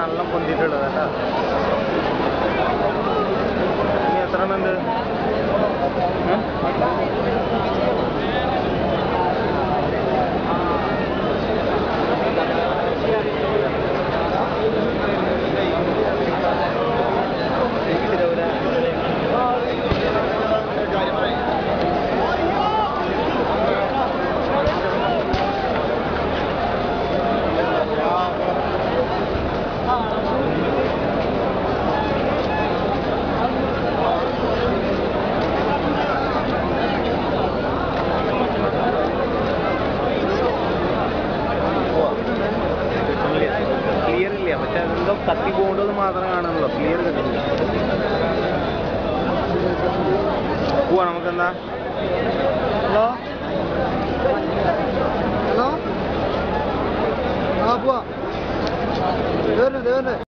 നല്ല പൊന്തിട്ടുള്ളത് കേട്ടോ ഇനി എത്ര എണ്ണം ഉണ്ട് ക്ലിയർ ഇല്ല പക്ഷെ എന്തോ കത്തി പോകുന്നത് മാത്രം കാണുന്നുള്ളൂ ക്ലിയർ കിട്ടുന്നില്ല പോവാ നമുക്കെന്താ ഹലോ ഹലോ ആ പോവാ ഇതന്നെ ഇതന്നെ